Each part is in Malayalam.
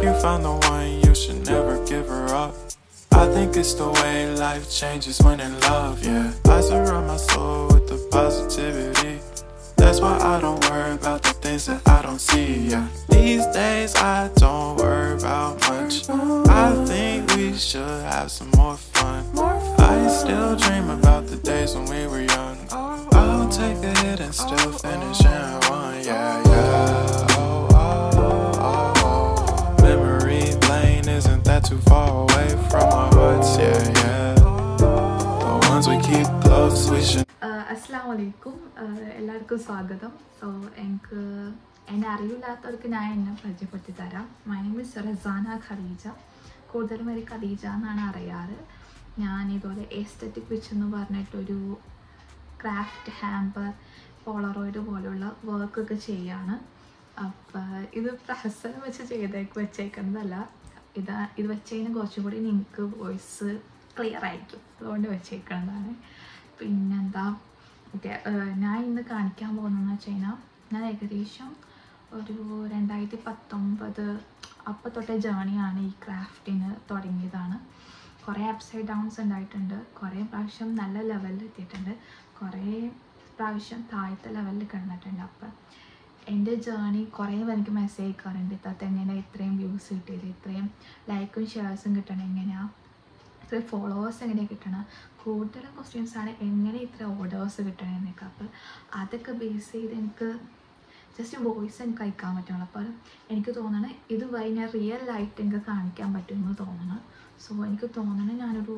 you found the one, you should never give her up. I think it's the way life changes when in love, yeah. I surround my soul with the positivity. That's why I don't worry about the things that I don't see, yeah. These days I don't worry about much. I think we should have some more fun. I still dream about the days when we were young. I'll take a hit and still finish and one, yeah, yeah. Oh, oh, oh, oh. Memory lane isn't that too far away from our hearts, yeah, yeah. The ones we keep close, we should. അസ്സാം വലൈക്കും എല്ലാവർക്കും സ്വാഗതം സോ എനിക്ക് എന്നെ അറിയില്ലാത്തവർക്ക് ഞാൻ എന്നെ പരിചയപ്പെടുത്തി തരാം my name is Razana Khadeeja കൂടുതലും ഒരു ഖദീജ എന്നാണ് അറിയാറ് ഞാൻ ഇതുപോലെ എസ്തറ്റിക് വിച്ച് എന്ന് പറഞ്ഞിട്ടൊരു ക്രാഫ്റ്റ് ഹാമ്പർ പോളറോയിഡ് പോലുള്ള വർക്കൊക്കെ ചെയ്യാണ് അപ്പോൾ ഇത് പ്രഹസനം വെച്ച് ചെയ്തേക്ക് വെച്ചേക്കുന്നതല്ല ഇത് ഇത് വെച്ചതിന് കുറച്ചും കൂടി നിങ്ങൾക്ക് വോയിസ് ക്ലിയർ ആയിരിക്കും അതുകൊണ്ട് വെച്ചേക്കുന്നതാണ് പിന്നെന്താ ഓക്കെ ഞാൻ ഇന്ന് കാണിക്കാൻ പോകുന്നതെന്ന് വെച്ച് കഴിഞ്ഞാൽ ഞാൻ ഏകദേശം ഒരു രണ്ടായിരത്തി പത്തൊമ്പത് അപ്പോൾ തൊട്ടേ ജേണിയാണ് ഈ ക്രാഫ്റ്റിന് തുടങ്ങിയതാണ് കുറേ അപ്സൈഡ് ഡൗൺസ് ഉണ്ടായിട്ടുണ്ട് കുറേ പ്രാവശ്യം നല്ല ലെവലിൽ എത്തിയിട്ടുണ്ട് കുറേ പ്രാവശ്യം താഴത്തെ ലെവലിൽ കിടന്നിട്ടുണ്ട് അപ്പം എൻ്റെ ജേണി കുറേ എനിക്ക് മെസ്സേജ് അയക്കാറുണ്ട് ഇത്തത്തെ എങ്ങനെ ഇത്രയും വ്യൂസ് കിട്ടിയത് ഇത്രയും ലൈക്കും ഷെയർസും കിട്ടണം എങ്ങനെയാണ് ഇത്ര ഫോളോവേഴ്സ് എങ്ങനെ കിട്ടണം കൂടുതലും ക്വസ്റ്റ്യൻസ് ആണ് എങ്ങനെ ഇത്ര ഓർഡേഴ്സ് കിട്ടണം എന്നൊക്കെ അപ്പോൾ അതൊക്കെ ബേസ് ചെയ്ത് എനിക്ക് ജസ്റ്റ് വോയിസ് എനിക്ക് അയക്കാൻ പറ്റുള്ളൂ അപ്പോൾ എനിക്ക് തോന്നണം ഇതുവഴി ഞാൻ റിയൽ ആയിട്ട് എനിക്ക് കാണിക്കാൻ പറ്റുമെന്ന് തോന്നണം സോ എനിക്ക് തോന്നണം ഞാനൊരു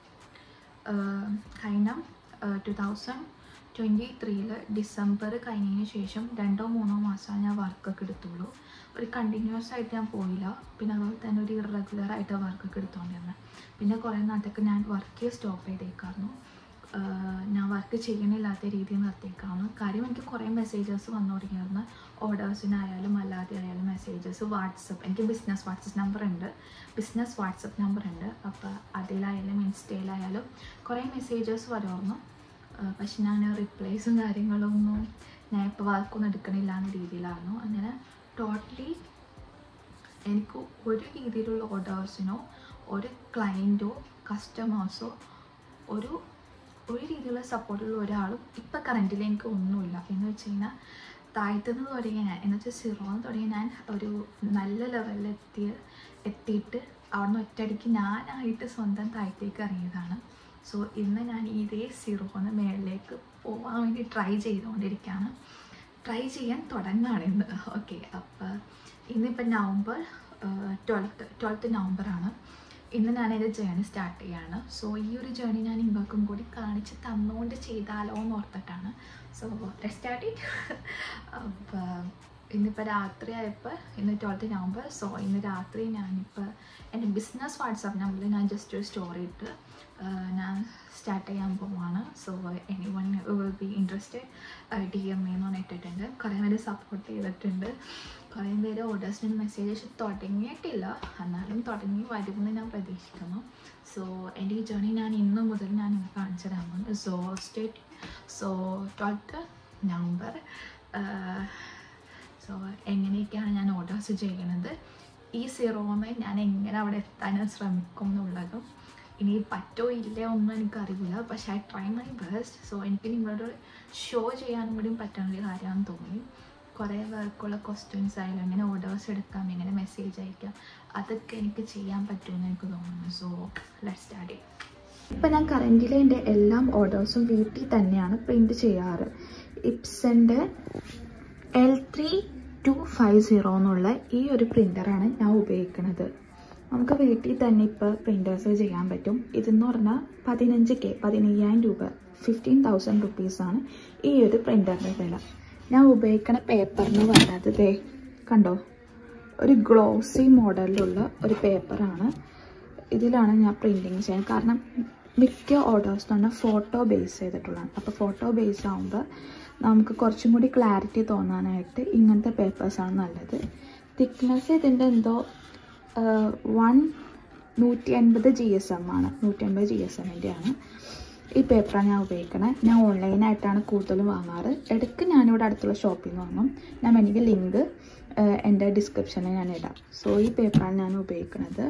കഴിഞ്ഞ ടു തൗസൻഡ് ട്വൻറ്റി ത്രീയിൽ ഡിസംബർ കഴിഞ്ഞതിന് ശേഷം രണ്ടോ മൂന്നോ മാസമാണ് ഞാൻ വർക്കൊക്കെ എടുത്തുള്ളൂ ഒരു കണ്ടിന്യൂസ് ആയിട്ട് ഞാൻ പോയില്ല പിന്നെ അതുപോലെ തന്നെ ഒരു ഇറഗുലർ ആയിട്ട് വർക്കൊക്കെ എടുത്തുകൊണ്ടിരുന്നത് പിന്നെ കുറേ നാട്ടൊക്കെ ഞാൻ വർക്ക് സ്റ്റോപ്പ് ചെയ്തേക്കായിരുന്നു ഞാൻ വർക്ക് ചെയ്യണില്ലാത്ത രീതിയിൽ നിർത്തിയേക്കാണ് കാര്യം എനിക്ക് കുറേ മെസ്സേജസ് വന്നു തുടങ്ങിയായിരുന്നു ഓർഡേഴ്സിനായാലും അല്ലാതെ ആയാലും മെസ്സേജസ് വാട്സപ്പ് എനിക്ക് ബിസിനസ് വാട്സപ്പ് നമ്പർ ഉണ്ട് ബിസിനസ് വാട്സപ്പ് നമ്പർ ഉണ്ട് അപ്പോൾ അതിലായാലും ഇൻസ്റ്റയിലായാലും കുറേ മെസ്സേജസ് വരുമായിരുന്നു പക്ഷെ ഞാൻ റിപ്ലൈസും കാര്യങ്ങളൊന്നും ഞാൻ ഇപ്പോൾ വർക്കൊന്നും എടുക്കണില്ല എന്ന രീതിയിലായിരുന്നു അങ്ങനെ ടോട്ടലി എനിക്ക് ഒരു രീതിയിലുള്ള ഓർഡേഴ്സിനോ ഒരു ക്ലയൻറ്റോ കസ്റ്റമേഴ്സോ ഒരു ഒരു രീതിയിലുള്ള സപ്പോർട്ടുള്ള ഒരാളും ഇപ്പം കറൻറ്റിൽ എനിക്ക് ഒന്നുമില്ല എന്ന് വെച്ച് കഴിഞ്ഞാൽ താഴ്ത്തുനിന്ന് തുടങ്ങിയ ഞാൻ എന്ന് വെച്ചാൽ സീറോന്ന് തുടങ്ങിയ ഞാൻ ഒരു നല്ല ലെവലിൽ എത്തിയ എത്തിയിട്ട് അവിടുന്ന് ഒറ്റയടിക്ക് ഞാനായിട്ട് സ്വന്തം താഴത്തേക്ക് ഇറങ്ങിയതാണ് സോ ഇന്ന് ഞാൻ ഇതേ സീറോന്ന് മേളിലേക്ക് പോകാൻ വേണ്ടി ട്രൈ ചെയ്തുകൊണ്ടിരിക്കുകയാണ് ട്രൈ ചെയ്യാൻ തുടങ്ങുകയാണ് ഇന്ന് ഓക്കെ അപ്പോൾ ഇന്നിപ്പോൾ നവംബർ ട്വൽത്ത് ട്വൽത്ത് നവംബറാണ് ഇന്ന് ഞാൻ എൻ്റെ ജേണി സ്റ്റാർട്ട് ചെയ്യാണ് സോ ഈ ഒരു ജേണി ഞാൻ ഇങ്ങൾക്കും കൂടി കാണിച്ച് തന്നുകൊണ്ട് ചെയ്താലോ എന്ന് ഓർത്തിട്ടാണ് സോ സ്റ്റാർട്ട് ഇറ്റ് അപ്പോൾ ഇന്നിപ്പോൾ രാത്രി ആയപ്പോൾ ഇന്ന് ട്വൽത്ത് നവംബർ സോ ഇന്ന് രാത്രി ഞാനിപ്പോൾ എൻ്റെ ബിസിനസ് വാട്സാപ്പ് നമ്പറിൽ ഞാൻ ജസ്റ്റ് ഒരു സ്റ്റോറി ഇട്ട് ഞാൻ സ്റ്റാർട്ട് ചെയ്യാൻ പോവാണ് so anyone will be interested D M എന്ന് പറഞ്ഞിട്ടിട്ടുണ്ട് കുറേ പേര് സപ്പോർട്ട് ചെയ്തിട്ടുണ്ട് കുറേ പേര് ഓർഡേഴ്സിന് മെസ്സേജ് തുടങ്ങിയിട്ടില്ല എന്നാലും തുടങ്ങി വരുമെന്ന് ഞാൻ പ്രതീക്ഷിക്കുന്നു സോ എൻ്റെ ഈ ജേണി ഞാൻ ഇന്ന് മുതൽ ഞാൻ നിങ്ങൾക്ക് കാണിച്ചു തരാൻ പോകുന്നു so state so twelfth November so എങ്ങനെയൊക്കെയാണ് ഞാൻ ഓർഡേഴ്സ് ചെയ്യണത് ഈ സീറോമെ ഞാൻ എങ്ങനെ അവിടെ എത്താൻ ശ്രമിക്കും എന്നുള്ളതും ഇനി പറ്റോ ഇല്ലയോ ഒന്നും എനിക്കറിയില്ല പക്ഷേ I try my best so എനിക്ക് നിങ്ങളോട് ഷോ ചെയ്യാനും കൂടിയും പറ്റുന്ന ഒരു കാര്യമാണെന്ന് തോന്നി കുറേ പേർക്കുള്ള ക്വസ്റ്റ്യൻസ് ആയാലും എങ്ങനെ ഓർഡേഴ്സ് എടുക്കാം എങ്ങനെ മെസ്സേജ് അയക്കാം അതൊക്കെ എനിക്ക് ചെയ്യാൻ പറ്റുമെന്ന് എനിക്ക് തോന്നുന്നു സോ ലെറ്റ് സ്റ്റാർട്ട് ഇപ്പം ഞാൻ കറൻറ്റിലെ എൻ്റെ എല്ലാം ഓർഡേഴ്സും വീട്ടിൽ തന്നെയാണ് പ്രിൻറ്റ് ചെയ്യാറ് ഇപ്സൻ്റെ L three two five zero എന്നുള്ള ഈ ഒരു പ്രിൻ്ററാണ് ഞാൻ ഉപയോഗിക്കുന്നത് നമുക്ക് വീട്ടിൽ തന്നെ ഇപ്പോൾ പ്രിൻറ്റേഴ്സ് ചെയ്യാൻ പറ്റും ഇതെന്ന് പറഞ്ഞാൽ പതിനഞ്ച് കെ പതിനയ്യായിരം രൂപ ഫിഫ്റ്റീൻ തൗസൻഡ് റുപ്പീസാണ് ഈ ഒരു പ്രിൻ്ററിൻ്റെ വില ഞാൻ ഉപയോഗിക്കുന്ന പേപ്പർ എന്ന് പറയുന്നത് ദേ കണ്ടോ ഒരു ഗ്ലോസി മോഡലിലുള്ള ഒരു പേപ്പറാണ് ഇതിലാണ് ഞാൻ പ്രിൻറ്റിങ് ചെയ്യാൻ കാരണം മിക്ക ഓർഡേഴ്സ് തന്നെ ഫോട്ടോ ബേസ് ചെയ്തിട്ടുള്ളതാണ് അപ്പോൾ ഫോട്ടോ ബേസ് ആകുമ്പോൾ നമുക്ക് കുറച്ചും കൂടി ക്ലാരിറ്റി തോന്നാനായിട്ട് ഇങ്ങനത്തെ പേപ്പേഴ്സാണ് നല്ലത് തിക്നെസ് ഇതിൻ്റെ എന്തോ വൺ നൂറ്റി അൻപത് ജി എസ് എം ആണ് നൂറ്റി അൻപത് ജി എസ് എമ്മിൻ്റെ ആണ് ഈ പേപ്പറാണ് ഞാൻ ഉപയോഗിക്കണത് ഞാൻ ഓൺലൈനായിട്ടാണ് കൂടുതലും വാങ്ങാറ് ഇടയ്ക്ക് ഞാനിവിടെ അടുത്തുള്ള ഷോപ്പിൽ നിന്ന് വാങ്ങും ഞാൻ എനിക്ക് ലിങ്ക് എൻ്റെ ഡിസ്ക്രിപ്ഷനിൽ ഞാൻ ഇടാം സോ ഈ പേപ്പറാണ് ഞാൻ ഉപയോഗിക്കുന്നത്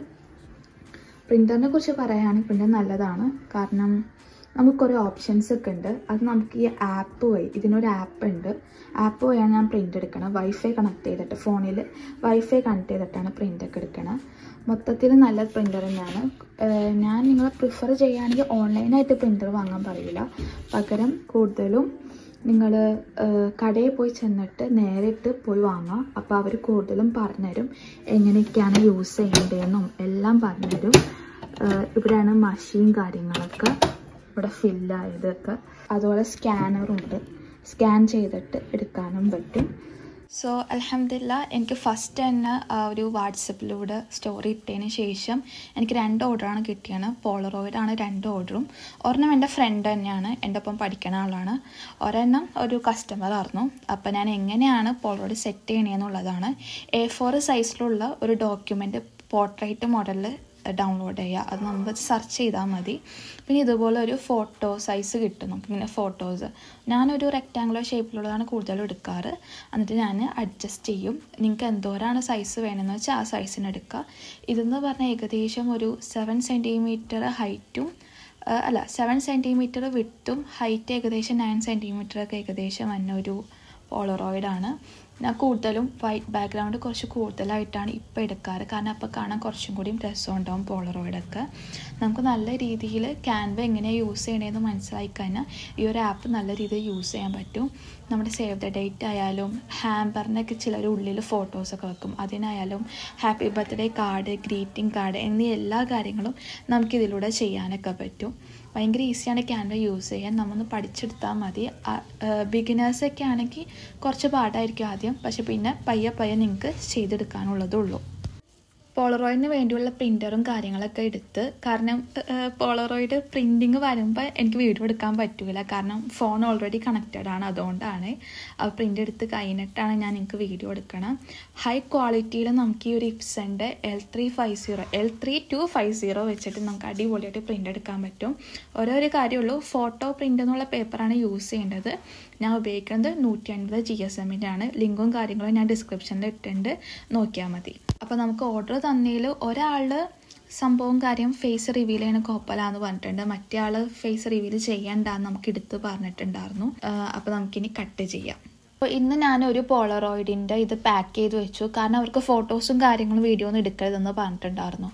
പ്രിൻ്ററിനെ കുറിച്ച് പറയുകയാണെങ്കിൽ പ്രിൻ്റർ നല്ലതാണ് കാരണം നമുക്ക് കുറേ ഓപ്ഷൻസ് ഒക്കെ ഉണ്ട് അത് നമുക്ക് ഈ ആപ്പ് വഴി ഇതിനൊരു ആപ്പ് ഉണ്ട് ആപ്പ് വഴിയാണ് ഞാൻ പ്രിൻ്റ് എടുക്കണം വൈഫൈ കണക്ട് ചെയ്തിട്ട് ഫോണിൽ വൈഫൈ കണക്ട് ചെയ്തിട്ടാണ് പ്രിൻ്റ് ഒക്കെ എടുക്കണം മൊത്തത്തിൽ നല്ല പ്രിൻ്റർ തന്നെയാണ് ഏഹ് ഞാൻ നിങ്ങളെ പ്രിഫർ ചെയ്യുകയാണെങ്കിൽ ഓൺലൈനായിട്ട് പ്രിൻ്റർ വാങ്ങാൻ പറയില്ല പകരം കൂടുതലും നിങ്ങൾ കടയിൽ പോയി ചെന്നിട്ട് നേരിട്ട് പോയി വാങ്ങാം അപ്പോൾ അവർ കൂടുതലും പറഞ്ഞുതരും എങ്ങനെയൊക്കെയാണ് യൂസ് ചെയ്യേണ്ടതെന്നും എല്ലാം പറഞ്ഞുതരും ഏഹ് ഇവിടെയാണ് മഷിയും കാര്യങ്ങളൊക്കെ ഇവിടെ ഫില്ലായതൊക്കെ അതുപോലെ സ്കാനറുണ്ട് സ്കാൻ ചെയ്തിട്ട് എടുക്കാനും പറ്റും സോ അലഹമില്ല എനിക്ക് ഫസ്റ്റ് തന്നെ ആ ഒരു വാട്സപ്പിലൂടെ സ്റ്റോറി ഇട്ടതിന് ശേഷം എനിക്ക് രണ്ട് ഓർഡറാണ് കിട്ടിയത് പോളറോയിഡാണ് രണ്ട് ഓർഡറും ഒരെണ്ണം എൻ്റെ ഫ്രണ്ട് തന്നെയാണ് എൻ്റെ ഒപ്പം പഠിക്കുന്ന ആളാണ് ഒരെണ്ണം ഒരു കസ്റ്റമർ ആയിരുന്നു അപ്പോൾ ഞാൻ എങ്ങനെയാണ് പോളറോയിഡ് സെറ്റ് ചെയ്യണമെന്നുള്ളതാണ് എ ഫോർ സൈസിലുള്ള ഒരു ഡോക്യുമെൻ്റ് പോർട്രേറ്റ് മോഡലിൽ ഡൗൺലോഡ് ചെയ്യുക അത് നമ്മൾ സെർച്ച് ചെയ്താൽ മതി പിന്നെ ഇതുപോലെ ഒരു ഫോട്ടോ സൈസ് കിട്ടും നമുക്ക് ഇങ്ങനെ ഫോട്ടോസ് ഞാനൊരു റെക്റ്റാങ്കുലർ ഷേപ്പിലുള്ളതാണ് കൂടുതലും എടുക്കാറ് എന്നിട്ട് ഞാൻ അഡ്ജസ്റ്റ് ചെയ്യും നിങ്ങൾക്ക് എന്തോരാണ് സൈസ് വേണമെന്ന് വെച്ചാൽ ആ സൈസിന് എടുക്കുക ഇതെന്ന് പറഞ്ഞാൽ ഏകദേശം ഒരു സെവൻ സെൻറ്റിമീറ്റർ ഹൈറ്റും അല്ല സെവൻ സെൻറ്റിമീറ്റർ വിട്ടും ഹൈറ്റ് ഏകദേശം നയൻ സെൻറ്റിമീറ്ററൊക്കെ ഏകദേശം വന്ന ഒരു പോളറോയിഡാണ് ഞാൻ കൂടുതലും വൈറ്റ് ബാക്ക്ഗ്രൗണ്ട് കുറച്ച് കൂടുതലായിട്ടാണ് ഇപ്പോൾ എടുക്കാറ് കാരണം അപ്പോൾ കാണാൻ കുറച്ചും കൂടിയും രസമുണ്ടാവും പോളറോയിഡൊക്കെ നമുക്ക് നല്ല രീതിയിൽ ക്യാൻവ എങ്ങനെയാണ് യൂസ് ചെയ്യണതെന്ന് മനസ്സിലായി കഴിഞ്ഞാൽ ഈ ഒരു ആപ്പ് നല്ല രീതിയിൽ യൂസ് ചെയ്യാൻ പറ്റും നമ്മുടെ സേവ് ദ ഡേറ്റ് ആയാലും ഹാമ്പറിനൊക്കെ ചിലർ ഉള്ളിൽ ഫോട്ടോസൊക്കെ വെക്കും അതിനായാലും happy birthday card greeting card എന്നീ എല്ലാ കാര്യങ്ങളും നമുക്കിതിലൂടെ ചെയ്യാനൊക്കെ പറ്റും ഭയങ്കര ഈസിയാണ് ക്യാൻവ യൂസ് ചെയ്യാൻ നമ്മൊന്ന് പഠിച്ചെടുത്താൽ മതി ബിഗിനേഴ്സൊക്കെ ആണെങ്കിൽ കുറച്ച് പാടായിരിക്കും ആദ്യം പക്ഷെ പിന്നെ പയ്യെ പയ്യെ നിങ്ങൾക്ക് ചെയ്തെടുക്കാനുള്ളതുള്ളൂ പോളറോയിഡിന് വേണ്ടിയുള്ള പ്രിൻ്ററും കാര്യങ്ങളൊക്കെ എടുത്ത് കാരണം പോളറോയിഡ് പ്രിൻറ്റിങ് വരുമ്പോൾ എനിക്ക് വീഡിയോ എടുക്കാൻ പറ്റില്ല കാരണം ഫോൺ ഓൾറെഡി കണക്റ്റഡ് ആണ് അതുകൊണ്ടാണ് ആ പ്രിൻ്റ് എടുത്ത് കഴിഞ്ഞിട്ടാണ് ഞാൻ നിങ്ങൾക്ക് വീഡിയോ എടുക്കണം ഹൈ ക്വാളിറ്റിയിൽ നമുക്ക് ഈ ഒരു ഇപ്സൻ്റെ L three five zero L three two five zero വെച്ചിട്ട് നമുക്ക് അടിപൊളിയായിട്ട് പ്രിൻ്റ് എടുക്കാൻ പറ്റും ഓരോ ഒരു കാര്യമുള്ളൂ ഫോട്ടോ പ്രിൻ്റ് എന്നുള്ള പേപ്പറാണ് യൂസ് ചെയ്യേണ്ടത് ഞാൻ ഉപയോഗിക്കുന്നത് നൂറ്റി അൻപത് ജി എസ് എമ്മിൻ്റെ ആണ് ലിങ്കും കാര്യങ്ങളും ഞാൻ ഡിസ്ക്രിപ്ഷനിൽ ഇട്ടിട്ടുണ്ട് നോക്കിയാൽ മതി അപ്പോൾ നമുക്ക് ഓർഡർ തന്നതിൽ ഒരാൾ സംഭവം കാര്യം ഫേസ് റിവീൽ ചെയ്യണ കോപ്പലാന്ന് പറഞ്ഞിട്ടുണ്ട് മറ്റേ ആൾ ഫേസ് റിവീൽ ചെയ്യണ്ടെന്ന് നമുക്ക് എടുത്ത് പറഞ്ഞിട്ടുണ്ടായിരുന്നു അപ്പോൾ നമുക്കിനി കട്ട് ചെയ്യാം അപ്പോൾ ഇന്ന് ഞാനൊരു പോളറോയിഡിൻ്റെ ഇത് പാക്ക് ചെയ്ത് വെച്ചു കാരണം അവർക്ക് ഫോട്ടോസും കാര്യങ്ങളും വീഡിയോ ഒന്നും എടുക്കരുതെന്ന് പറഞ്ഞിട്ടുണ്ടായിരുന്നു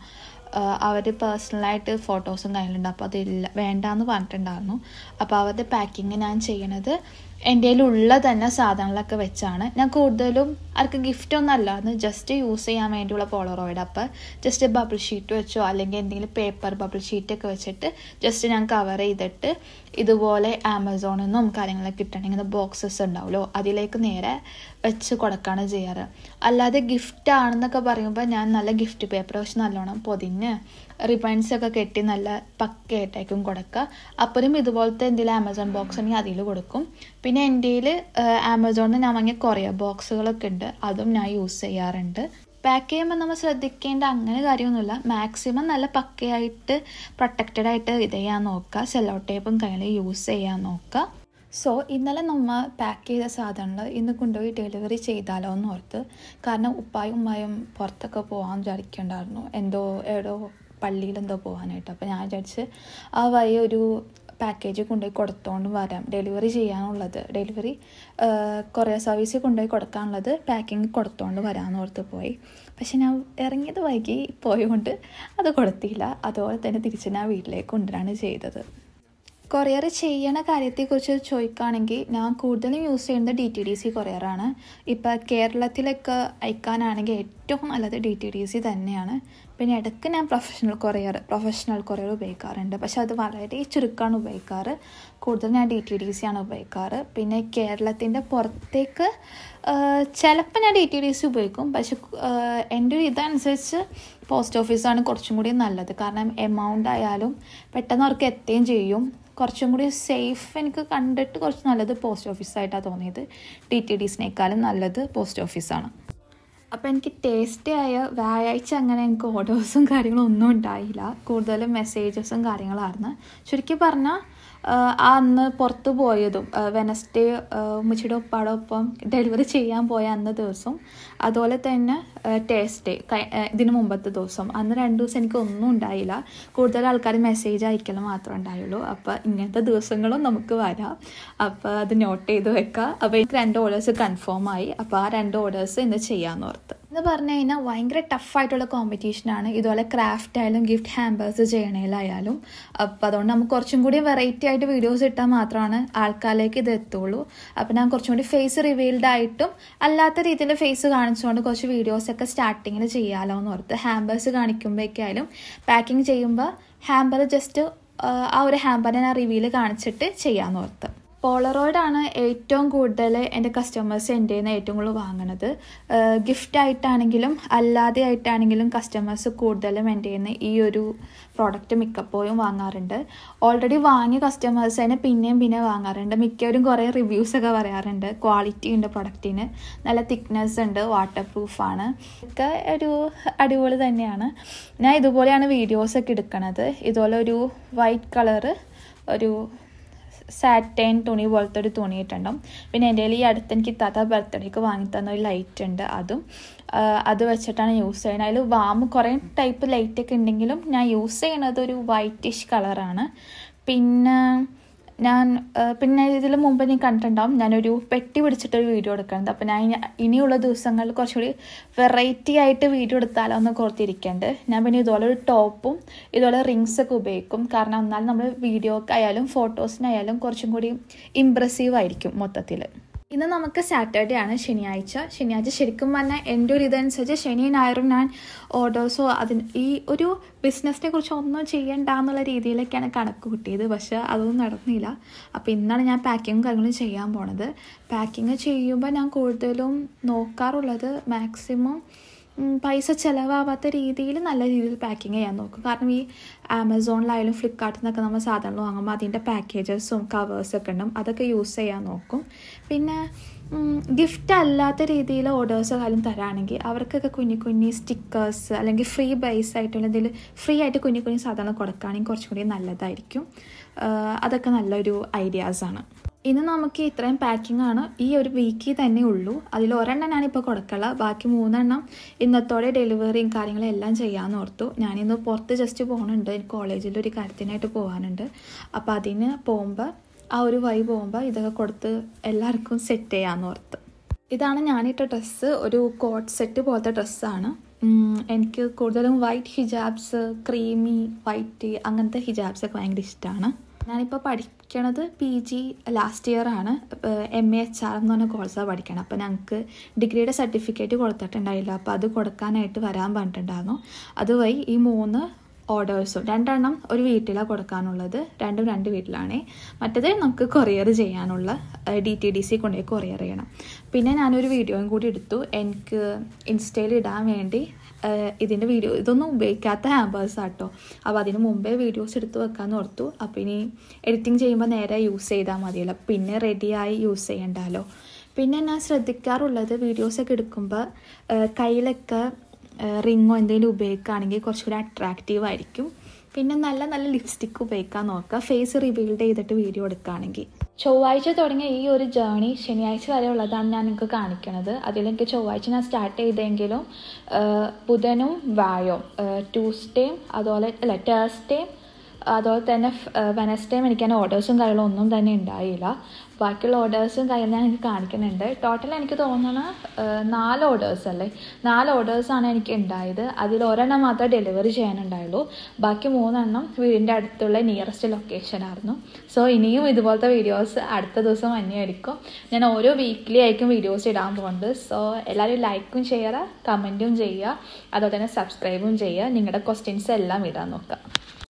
അവർ പേഴ്സണലായിട്ട് ഫോട്ടോസും കാര്യങ്ങളുണ്ട് അപ്പോൾ അതില്ല വേണ്ടാന്ന് പറഞ്ഞിട്ടുണ്ടായിരുന്നു അപ്പോൾ അവരുടെ പാക്കിങ് ഞാൻ ചെയ്യണത് എൻ്റെ ഉള്ള തന്നെ സാധനങ്ങളൊക്കെ വെച്ചാണ് ഞാൻ കൂടുതലും ആർക്ക് ഗിഫ്റ്റ് ഒന്നും അല്ലാന്ന് ജസ്റ്റ് യൂസ് ചെയ്യാൻ വേണ്ടിയുള്ള പോളറോയിഡ് അപ്പോൾ ജസ്റ്റ് ബബിൾ ഷീറ്റ് വെച്ചോ അല്ലെങ്കിൽ എന്തെങ്കിലും പേപ്പർ ബബിൾ ഷീറ്റൊക്കെ വെച്ചിട്ട് ജസ്റ്റ് ഞാൻ കവർ ചെയ്തിട്ട് ഇതുപോലെ ആമസോണിൽ നിന്നും കാര്യങ്ങളൊക്കെ കിട്ടണമെങ്കിൽ ബോക്സസ് ഉണ്ടാവുമല്ലോ അതിലേക്ക് നേരെ വെച്ച് കൊടുക്കുകയാണ് ചെയ്യാറ് അല്ലാതെ ഗിഫ്റ്റ് ആണെന്നൊക്കെ പറയുമ്പോൾ ഞാൻ നല്ല ഗിഫ്റ്റ് പേപ്പർ വെച്ച് നല്ലോണം പൊതിഞ്ഞ് റിബൺസ് ഒക്കെ കെട്ടി നല്ല പക്കയായിട്ടായിരിക്കും കൊടുക്കുക അപ്പോഴും ഇതുപോലത്തെ എന്തെങ്കിലും ആമസോൺ ബോക്സ് ഉണ്ടെങ്കിൽ അതിൽ കൊടുക്കും പിന്നെ എൻ്റെ ആമസോണിൽ നിന്ന് ഞാൻ വാങ്ങിയ കൊറിയർ ബോക്സുകളൊക്കെ ഉണ്ട് അതും ഞാൻ യൂസ് ചെയ്യാറുണ്ട് പാക്ക് ചെയ്യുമ്പോൾ നമ്മൾ ശ്രദ്ധിക്കേണ്ട അങ്ങനെ കാര്യമൊന്നുമില്ല മാക്സിമം നല്ല പക്കയായിട്ട് പ്രൊട്ടക്റ്റഡ് ആയിട്ട് ഇത് ചെയ്യാൻ നോക്കുക സെല്ലോ ടേപ്പും കയ്യിൽ യൂസ് ചെയ്യാൻ നോക്കുക സോ ഇന്നലെ നമ്മൾ പാക്ക് ചെയ്ത സാധനങ്ങൾ ഇന്ന് കൊണ്ടുപോയി ഡെലിവറി ചെയ്താലോ എന്ന് ഓർത്ത് കാരണം ഉപ്പായും ഉമ്മായും പുറത്തൊക്കെ പോകാൻ വിചാരിക്കണ്ടായിരുന്നു എന്തോ എവിടോ പള്ളിയിൽ എന്തോ പോകാനായിട്ട് അപ്പോൾ ഞാൻ വിചാരിച്ച് ആ വഴി ഒരു പാക്കേജ് കൊണ്ടുപോയി കൊടുത്തോണ്ട് വരാം ഡെലിവറി ചെയ്യാനുള്ളത് ഡെലിവറി കൊറിയർ സർവീസ് കൊണ്ടുപോയി കൊടുക്കാനുള്ളത് പാക്കിങ് കൊടുത്തോണ്ട് വരാമെന്ന് ഓർത്ത് പോയി പക്ഷെ ഞാൻ ഇറങ്ങിയത് വൈകി പോയതുകൊണ്ട് അത് കൊടുത്തില്ല അതുപോലെ തന്നെ തിരിച്ച് ഞാൻ വീട്ടിലേക്ക് കൊണ്ടുവരാണ് ചെയ്തത് കൊറിയർ ചെയ്യണ കാര്യത്തെക്കുറിച്ച് ചോദിക്കുകയാണെങ്കിൽ ഞാൻ കൂടുതലും യൂസ് ചെയ്യുന്നത് ഡി ടി ഡി സി കൊറിയറാണ് ഇപ്പോൾ കേരളത്തിലൊക്കെ അയക്കാനാണെങ്കിൽ ഏറ്റവും നല്ലത് ഡി ടി ഡി സി തന്നെയാണ് പിന്നെ ഇടയ്ക്ക് ഞാൻ പ്രൊഫഷണൽ കൊറിയർ പ്രൊഫഷണൽ കൊറിയർ ഉപയോഗിക്കാറുണ്ട് പക്ഷെ അത് വളരെ ചുരുക്കമാണ് ഉപയോഗിക്കാറ് കൂടുതൽ ഞാൻ ഡി ടി ഡി സി ആണ് ഉപയോഗിക്കാറ് പിന്നെ കേരളത്തിൻ്റെ പുറത്തേക്ക് ചിലപ്പോൾ ഞാൻ ഡി ടി ഡി സി ഉപയോഗിക്കും പക്ഷെ എൻ്റെ ഒരു ഇതനുസരിച്ച് പോസ്റ്റ് ഓഫീസാണ് കുറച്ചും കൂടി നല്ലത് കാരണം എമൗണ്ട് ആയാലും പെട്ടെന്ന് അവർക്ക് എത്തുകയും ചെയ്യും കുറച്ചും കൂടി സേഫ് എനിക്ക് കണ്ടിട്ട് കുറച്ച് നല്ലത് പോസ്റ്റ് ഓഫീസായിട്ടാണ് തോന്നിയത് ടി ടി ഡി സിനേക്കാളും നല്ലത് പോസ്റ്റ് ഓഫീസാണ് അപ്പോൾ എനിക്ക് ടേസ്റ്റി ആയ വ്യാഴാഴ്ച അങ്ങനെ എനിക്ക് ഓർഡേഴ്സും കാര്യങ്ങളും ഒന്നും ഉണ്ടായില്ല കൂടുതലും മെസ്സേജസും കാര്യങ്ങളായിരുന്നു ചുരുക്കി പറഞ്ഞാൽ ആ അന്ന് പുറത്ത് പോയതും വെനസ്ഡേ ഉമ്മച്ചിയുടെ ഒപ്പാടെ ഒപ്പം ഡെലിവറി ചെയ്യാൻ പോയ അന്ന് ദിവസം അതുപോലെ തന്നെ ടേസ്ഡേ ഇതിന് മുമ്പത്തെ ദിവസം അന്ന് രണ്ട് ദിവസം എനിക്ക് ഒന്നും ഉണ്ടായില്ല കൂടുതൽ ആൾക്കാർ മെസ്സേജ് അയക്കൽ മാത്രമേ ഉണ്ടായുള്ളൂ അപ്പോൾ ഇങ്ങനത്തെ ദിവസങ്ങളും നമുക്ക് വരാം അപ്പോൾ അത് നോട്ട് ചെയ്ത് വെക്കുക അപ്പോൾ എനിക്ക് രണ്ട് ഓർഡേഴ്സ് കൺഫേം ആയി അപ്പോൾ ആ രണ്ട് ഓർഡേഴ്സ് ഇന്ന് ചെയ്യാമെന്ന് ഓർത്ത് എന്ന് പറഞ്ഞു കഴിഞ്ഞാൽ ഭയങ്കര ടഫായിട്ടുള്ള കോമ്പറ്റീഷനാണ് ഇതുപോലെ ക്രാഫ്റ്റ് ആയാലും ഗിഫ്റ്റ് ഹാമ്പേഴ്സ് ചെയ്യണേലായാലും അപ്പോൾ അതുകൊണ്ട് നമുക്ക് കുറച്ചും കൂടി വെറൈറ്റി ആയിട്ട് വീഡിയോസ് ഇട്ടാൽ മാത്രമാണ് ആൾക്കാരിലേക്ക് ഇത് എത്തുള്ളൂ അപ്പോൾ ഞാൻ കുറച്ചും കൂടി ഫേസ് റിവീൽഡ് ആയിട്ടും അല്ലാത്ത രീതിയിൽ ഫേസ് കാണിച്ചുകൊണ്ട് കുറച്ച് വീഡിയോസൊക്കെ സ്റ്റാർട്ടിങ്ങിൽ ചെയ്യാമല്ലോ എന്ന് ഓർത്ത് ഹാമ്പേഴ്സ് കാണിക്കുമ്പോഴേക്കായാലും പാക്കിങ് ചെയ്യുമ്പോൾ ഹാമ്പർ ജസ്റ്റ് ആ ഒരു ഹാമ്പറിനെ ഞാൻ റിവീൽ കാണിച്ചിട്ട് ചെയ്യാമെന്ന് ഓർത്ത് പോളറോയിഡാണ് ഏറ്റവും കൂടുതൽ എൻ്റെ കസ്റ്റമേഴ്സ് എൻ്റെ നിന്ന് ഏറ്റവും കൂടുതൽ വാങ്ങണത് ഗിഫ്റ്റ് ആയിട്ടാണെങ്കിലും അല്ലാതെ ആയിട്ടാണെങ്കിലും കസ്റ്റമേഴ്സ് കൂടുതലും എൻ്റെ നിന്ന് ഈ ഒരു പ്രോഡക്റ്റ് മിക്കപ്പോഴും വാങ്ങാറുണ്ട് ഓൾറെഡി വാങ്ങിയ കസ്റ്റമേഴ്സ് തന്നെ പിന്നെയും പിന്നെ വാങ്ങാറുണ്ട് മിക്കവരും കുറേ റിവ്യൂസൊക്കെ പറയാറുണ്ട് ക്വാളിറ്റി ഉണ്ട് പ്രൊഡക്റ്റിന് നല്ല തിക്നെസ് ഉണ്ട് വാട്ടർ പ്രൂഫാണ് ഒക്കെ ഒരു അടിപൊളി തന്നെയാണ് ഞാൻ ഇതുപോലെയാണ് വീഡിയോസൊക്കെ എടുക്കണത് ഇതുപോലെ ഒരു വൈറ്റ് കളറ് ഒരു സാറ്റൈൻ തുണി പോലത്തെ ഒരു തുണി ഇട്ടുണ്ടാവും പിന്നെ എൻ്റെ കയ്യിൽ ഈ അടുത്ത് എനിക്ക് താത്ത ബർത്ത്ഡേക്ക് വാങ്ങി തന്ന ഒരു ലൈറ്റ് ഉണ്ട് അതും അത് വെച്ചിട്ടാണ് യൂസ് ചെയ്യുന്നത് അതിൽ വാം കുറേ ടൈപ്പ് ലൈറ്റൊക്കെ ഉണ്ടെങ്കിലും ഞാൻ യൂസ് ചെയ്യണത് ഒരു വൈറ്റിഷ് കളറാണ് പിന്നെ ഞാൻ പിന്നെ ഇതിൽ മുമ്പ് നീ കണ്ടിട്ടുണ്ടാവും ഞാനൊരു പെട്ടി പിടിച്ചിട്ടൊരു വീഡിയോ എടുക്കുന്നുണ്ട് അപ്പോൾ ഞാൻ ഇനിയുള്ള ദിവസങ്ങളിൽ കുറച്ചുകൂടി വെറൈറ്റി ആയിട്ട് വീഡിയോ എടുത്താലോ എന്ന് ഓർത്തിരിക്കുന്നുണ്ട് ഞാൻ പിന്നെ ഇതുപോലെ ഒരു ടോപ്പും ഇതുപോലെ റിങ്സ് ഒക്കെ ഉപയോഗിക്കും കാരണം എന്നാൽ നമ്മൾ വീഡിയോക്കായാലും ഫോട്ടോസിനായാലും കുറച്ചും കൂടി ഇമ്പ്രസീവ് ആയിരിക്കും മൊത്തത്തിൽ ഇന്ന് നമുക്ക് സാറ്റർഡേ ആണ് ശനിയാഴ്ച ശനിയാഴ്ച ശരിക്കും പറഞ്ഞാൽ എൻ്റെ ഒരു ഇതനുസരിച്ച് ശനി ഞായറും ഞാൻ ഓർഡേഴ്സോ അതിന് ഈ ഒരു ബിസിനസ്സിനെ കുറിച്ച് ഒന്നും ചെയ്യണ്ട എന്നുള്ള രീതിയിലൊക്കെയാണ് കണക്ക് കൂട്ടിയത് പക്ഷേ അതൊന്നും നടന്നില്ല അപ്പോൾ ഇന്നാണ് ഞാൻ പാക്കിങ്ങും കാര്യങ്ങളും ചെയ്യാൻ പോണത് പാക്കിങ് ചെയ്യുമ്പോൾ ഞാൻ കൂടുതലും നോക്കാറുള്ളത് മാക്സിമം പൈസ ചിലവാകാത്ത രീതിയിൽ നല്ല രീതിയിൽ പാക്കിങ് ചെയ്യാൻ നോക്കും കാരണം ഈ ആമസോണിലായാലും ഫ്ലിപ്കാർട്ടിൽ നിന്നൊക്കെ നമ്മൾ സാധനങ്ങൾ വാങ്ങുമ്പോൾ അതിൻ്റെ പാക്കേജസും കവേഴ്സൊക്കെ ഉണ്ടാവും അതൊക്കെ യൂസ് ചെയ്യാൻ നോക്കും പിന്നെ ഗിഫ്റ്റ് അല്ലാത്ത രീതിയിൽ ഓർഡേഴ്സ് കാര്യം തരാണെങ്കിൽ അവർക്കൊക്കെ കുഞ്ഞു കുഞ്ഞി സ്റ്റിക്കേഴ്സ് അല്ലെങ്കിൽ ഫ്രീ ബൈസ് ആയിട്ടുള്ള എന്തെങ്കിലും ഫ്രീ ആയിട്ട് കുഞ്ഞു കുഞ്ഞു സാധനങ്ങൾ കൊടുക്കുകയാണെങ്കിൽ കുറച്ചും കൂടി നല്ലതായിരിക്കും അതൊക്കെ നല്ലൊരു ഐഡിയാസാണ് ഇന്ന് നമുക്ക് ഇത്രയും പാക്കിംഗ് ആണ് ഈ ഒരു വീക്കിൽ തന്നെ ഉള്ളൂ അതിൽ ഒരെണ്ണം ഞാനിപ്പോൾ കൊടുക്കല ബാക്കി മൂന്നെണ്ണം ഇന്നത്തോടെ ഡെലിവറിയും കാര്യങ്ങളും എല്ലാം ചെയ്യാമെന്ന് ഓർത്തു ഞാനിന്ന് പുറത്ത് ജസ്റ്റ് പോകുന്നുണ്ട് എനിക്ക് കോളേജിൽ ഒരു കാര്യത്തിനായിട്ട് പോകാനുണ്ട് അപ്പോൾ അതിന് പോകുമ്പോൾ ആ ഒരു വഴി പോകുമ്പോൾ ഇതൊക്കെ കൊടുത്ത് എല്ലാവർക്കും സെറ്റ് ചെയ്യാമെന്ന് ഓർത്ത് ഇതാണ് ഞാനിട്ട ഡ്രസ്സ് ഒരു കോട്ട് സെറ്റ് പോലത്തെ ഡ്രസ്സാണ് എനിക്ക് കൂടുതലും വൈറ്റ് ഹിജാബ്സ് ക്രീമി വൈറ്റ് അങ്ങനത്തെ ഹിജാബ്സൊക്കെ ഭയങ്കര ഇഷ്ടമാണ് ഞാനിപ്പോൾ പഠിക്കണത് പി ജി ലാസ്റ്റ് ഇയർ ആണ് എം എ എച്ച് ആർ എന്ന് പറഞ്ഞ കോഴ്സാണ് പഠിക്കണം അപ്പോൾ ഞങ്ങൾക്ക് ഡിഗ്രിയുടെ സർട്ടിഫിക്കറ്റ് കൊടുത്തിട്ടുണ്ടായില്ല അപ്പോൾ അത് കൊടുക്കാനായിട്ട് വരാൻ പറഞ്ഞിട്ടുണ്ടായിരുന്നു അതുവഴി ഈ മൂന്ന് ഓർഡേഴ്സും രണ്ടെണ്ണം ഒരു വീട്ടിലാണ് കൊടുക്കാനുള്ളത് രണ്ടും രണ്ട് വീട്ടിലാണേ മറ്റേത് നമുക്ക് കൊറിയർ ചെയ്യാനുള്ള ഡി ടി ഡി സി കൊണ്ടുപോയി കൊറിയർ ചെയ്യണം പിന്നെ ഞാനൊരു വീഡിയോയും കൂടി എടുത്തു എനിക്ക് ഇൻസ്റ്റയിൽ ഇടാൻ വേണ്ടി ഇതിൻ്റെ വീഡിയോ ഇതൊന്നും ഉപയോഗിക്കാത്ത ഹാമ്പേഴ്സ് ആട്ടോ അപ്പോൾ അതിന് മുമ്പേ വീഡിയോസ് എടുത്ത് വെക്കാമെന്ന് ഓർത്തു അപ്പോൾ ഇനി എഡിറ്റിംഗ് ചെയ്യുമ്പോൾ നേരെ യൂസ് ചെയ്താൽ മതിയല്ലോ പിന്നെ റെഡിയായി യൂസ് ചെയ്യണ്ടല്ലോ പിന്നെ ഞാൻ ശ്രദ്ധിക്കാറുള്ളത് വീഡിയോസൊക്കെ എടുക്കുമ്പോൾ കയ്യിലൊക്കെ റിങ്ങോ എന്തെങ്കിലും ഉപയോഗിക്കുകയാണെങ്കിൽ കുറച്ചുകൂടി അട്രാക്റ്റീവ് ആയിരിക്കും പിന്നെ നല്ല നല്ല ലിപ്സ്റ്റിക്ക് ഉപയോഗിക്കാൻ നോക്കുക ഫേസ് റിവീൽഡ് ചെയ്തിട്ട് വീഡിയോ എടുക്കുകയാണെങ്കിൽ ചൊവ്വാഴ്ച തുടങ്ങിയ ഈ ഒരു ജേണി ശനിയാഴ്ച വരെ ഉള്ളതാണ് ഞാൻ നിങ്ങൾക്ക് കാണിക്കുന്നത് അതിലെനിക്ക് ചൊവ്വാഴ്ച ഞാൻ സ്റ്റാർട്ട് ചെയ്തെങ്കിലും ബുധനും വ്യാഴവും ട്യൂസ്ഡേയും അതുപോലെ അല്ല ടേഴ്സ്ഡേയും അതുപോലെ തന്നെ വെനസ്ഡേയും എനിക്ക് അതിന് ഓർഡേഴ്സും കാര്യങ്ങളും ഒന്നും തന്നെ ഉണ്ടായില്ല ബാക്കിയുള്ള ഓർഡേഴ്സും കാര്യം ഞാൻ എനിക്ക് കാണിക്കുന്നുണ്ട് ടോട്ടൽ എനിക്ക് തോന്നണ നാല് ഓർഡേഴ്സ് അല്ലേ നാല് ഓർഡേഴ്സാണ് എനിക്ക് ഉണ്ടായത് അതിൽ ഒരെണ്ണം മാത്രമേ ഡെലിവറി ചെയ്യാനുണ്ടായുള്ളൂ ബാക്കി മൂന്നെണ്ണം വീടിൻ്റെ അടുത്തുള്ള നിയറസ്റ്റ് ലൊക്കേഷനായിരുന്നു സോ ഇനിയും ഇതുപോലത്തെ വീഡിയോസ് അടുത്ത ദിവസം തന്നെയായിരിക്കും ഞാൻ ഓരോ വീക്ക്ലി ആയിരിക്കും വീഡിയോസ് ഇടാൻ പോകുന്നത് സോ എല്ലാവരും ലൈക്കും ചെയ്യുക കമൻറ്റും ചെയ്യുക അതുപോലെ തന്നെ സബ്സ്ക്രൈബും ചെയ്യുക നിങ്ങളുടെ ക്വസ്റ്റ്യൻസ് എല്ലാം ഇടാൻ നോക്കുക